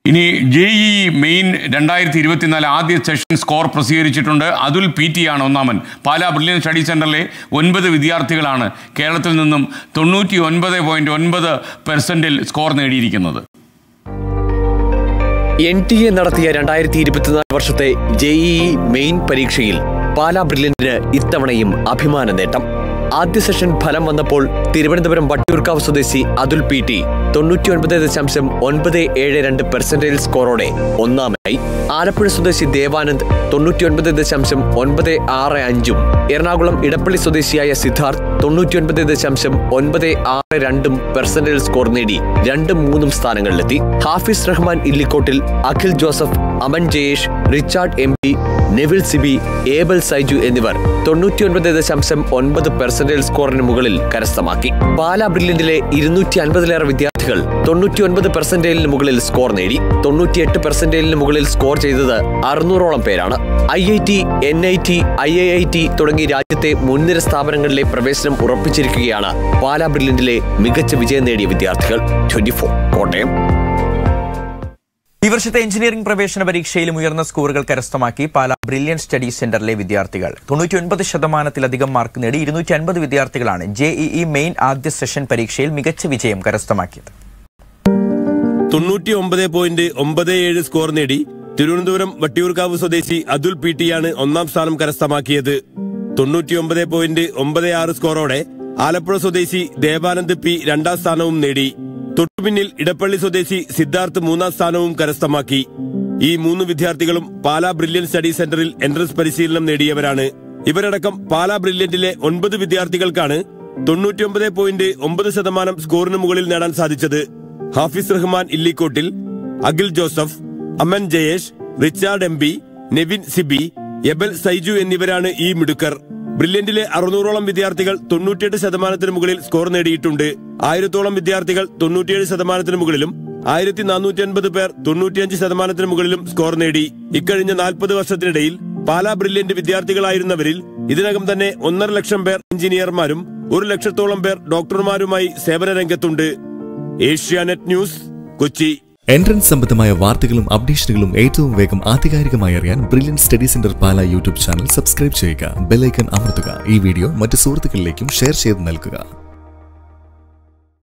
ഇനി J E main രണ്ടായിരത്തി ഇരുപത്തിനാല് ആദ്യ സെഷൻ സ്കോർ പ്രസിദ്ധീകരിച്ചിട്ടുണ്ട് അതുൽ പി ടി ആണ് ഒന്നാമൻ പാലാ ബ്രില്യൻ സ്റ്റഡി സെൻറ്ററിലെ ഒൻപത് വിദ്യാർത്ഥികളാണ് കേരളത്തിൽ നിന്നും തൊണ്ണൂറ്റി ഒൻപത് പോയിൻറ്റ് ഒൻപത് പെർസെൻറ്റിൽ സ്കോർ നേടിയിരിക്കുന്നത് എൻ ടി എ നടത്തിയ രണ്ടായിരത്തി ഇരുപത്തിനാല് വർഷത്തെ ജെഇഇ മെയിൻ പരീക്ഷയിൽ പാലാ ബ്രില്യന്റിന് ഇത്തവണയും അഭിമാന നേട്ടം ആദ്യ സെഷൻ ഫലം വന്നപ്പോൾ തിരുവനന്തപുരം വട്ടിയൂർക്കാവ് സ്വദേശി അതുൽ പി ടി തൊണ്ണൂറ്റി ഒൻപത് ദശാംശം ഒൻപത് ഏഴ് രണ്ട് പെർസെന്റേജ് സ്കോറോടെ ഒന്നാമനായി ആലപ്പുഴ സ്വദേശി ദേവാനന്ദ് തൊണ്ണൂറ്റി ഒൻപത് ദശാംശം ഒൻപത് ആറ് അഞ്ചും എറണാകുളം ഇടപ്പള്ളി സ്വദേശിയായ സിദ്ധാർത്ഥ് തൊണ്ണൂറ്റി ഒൻപത് ദശാംശം ഒൻപത് ആറ് രണ്ടും പെർസെന്റേജ് സ്കോർ നേടി രണ്ടും മൂന്നും സ്ഥാനങ്ങളിലെത്തി Hafis Rahman Illikkottil Akhil Joseph Aman Jayesh Richard M P Neville Sibi Abel Saiju എന്നിവർ തൊണ്ണൂറ്റിയൊൻപത് ദശാംശം ഒൻപത് പെർസെന്റേജ് സ്കോറിന് മുകളിൽ കരസ്ഥമാക്കി പാലാ ബ്രില്യന്റിലെ ഇരുന്നൂറ്റി അൻപതിലേറെ വിദ്യാർത്ഥികൾ തൊണ്ണൂറ്റിയൊൻപത് പെർസെന്റേജിന് മുകളിൽ സ്കോർ നേടി തൊണ്ണൂറ്റിയെട്ട് പെർസെന്റേജിന് മുകളിൽ സ്കോർ ചെയ്തത് അറുന്നൂറോളം പേരാണ് I I T N I T I I I T തുടങ്ങി രാജ്യത്തെ മുൻനിര സ്ഥാപനങ്ങളിലെ പ്രവേശനം ഉറപ്പിച്ചിരിക്കുകയാണ് പാലാ ബ്രില്യന്റിലെ മികച്ച വിജയം നേടിയ വിദ്യാർത്ഥികൾ ട്വന്റി കോട്ടയം ഈ വർഷത്തെ എഞ്ചിനീയറിംഗ് പ്രവേശന പരീക്ഷയിലും ഉയർന്ന സ്കോറുകൾ കരസ്ഥമാക്കി പാലാ ബ്രില്യൻ സ്റ്റഡി സെന്ററിലെ വിദ്യാർത്ഥികൾ തൊണ്ണൂറ്റിയൊൻപത് ശതമാനത്തിലധികം മാർക്ക് നേടി ഇരുന്നൂറ്റി അൻപത് വിദ്യാർത്ഥികളാണ് ജെഇഇ മെയിൻ ആദ്യ സെഷൻ പരീക്ഷയിൽ മികച്ച വിജയം കരസ്ഥമാക്കിയത് തൊണ്ണൂറ്റി ഒമ്പത് പോയിന്റ് ഒമ്പത് ഏഴ് സ്കോർ നേടി തിരുവനന്തപുരം വട്ടിയൂർക്കാവ് സ്വദേശി അതുൽ പി ടിയാണ് ഒന്നാം സ്ഥാനം കരസ്ഥമാക്കിയത് തൊണ്ണൂറ്റിയൊമ്പത് പോയിന്റ് ഒമ്പത് ആറ് സ്കോറോടെ ആലപ്പുഴ സ്വദേശി ദേവാനന്ദ് പി രണ്ടാം സ്ഥാനവും നേടി തൊട്ടുപിന്നിൽ ഇടപ്പള്ളി സ്വദേശി സിദ്ധാർത്ഥ് മൂന്നാം സ്ഥാനവും കരസ്ഥമാക്കി ഈ മൂന്ന് വിദ്യാർത്ഥികളും പാലാ ബ്രില്യൻ സ്റ്റഡി സെന്ററിൽ എൻട്രൻസ് പരിശീലനം നേടിയവരാണ് ഇവരടക്കം പാലാ ബ്രില്യന്റിലെ ഒൻപത് വിദ്യാർത്ഥികൾക്കാണ് തൊണ്ണൂറ്റിയൊമ്പത് പോയിന്റ് ഒമ്പത് ശതമാനം സ്കോറിന് മുകളിൽ നേടാൻ സാധിച്ചത് Hafis Rahman Illikkottil Akhil Joseph Aman Jayesh Richard M B Nevin Sibi Abel Saiju എന്നിവരാണ് ഈ മിടുക്കർ ബ്രില്യന്റിലെ അറുന്നൂറോളം വിദ്യാർത്ഥികൾ തൊണ്ണൂറ്റിയെട്ട് ശതമാനത്തിന് മുകളിൽ സ്കോർ നേടിയിട്ടുണ്ട് ആയിരത്തോളം വിദ്യാർത്ഥികൾ തൊണ്ണൂറ്റിയേഴ് ശതമാനത്തിന് മുകളിലും ആയിരത്തി നാനൂറ്റി അൻപത് പേർ തൊണ്ണൂറ്റിയഞ്ച് ശതമാനത്തിന് മുകളിലും സ്കോർ നേടി ഇക്കഴിഞ്ഞ നാൽപ്പത് വർഷത്തിനിടയിൽ പാലാ ബ്രില്യന്റ് വിദ്യാർത്ഥികളായിരുന്നവരിൽ ഇതിനകം തന്നെ ഒന്നര ലക്ഷം പേർ എഞ്ചിനീയർമാരും ഒരു ലക്ഷത്തോളം പേർ ഡോക്ടർമാരുമായി സേവന രംഗത്തുണ്ട് ഏഷ്യാനെറ്റ് ന്യൂസ് കൊച്ചി എൻട്രൻസ് സംബന്ധമായ വാർത്തകളും അപ്ഡേഷനുകളും ഏറ്റവും വേഗം ആധികാരികമായി അറിയാൻ brilliant study centre Pala YouTube channel subscribe ചെയ്യുക ബെലൈക്കൺ അമർത്തുക ഈ വീഡിയോ മറ്റ് സുഹൃത്തുക്കളിലേക്കും ഷെയർ ചെയ്ത് നൽകുക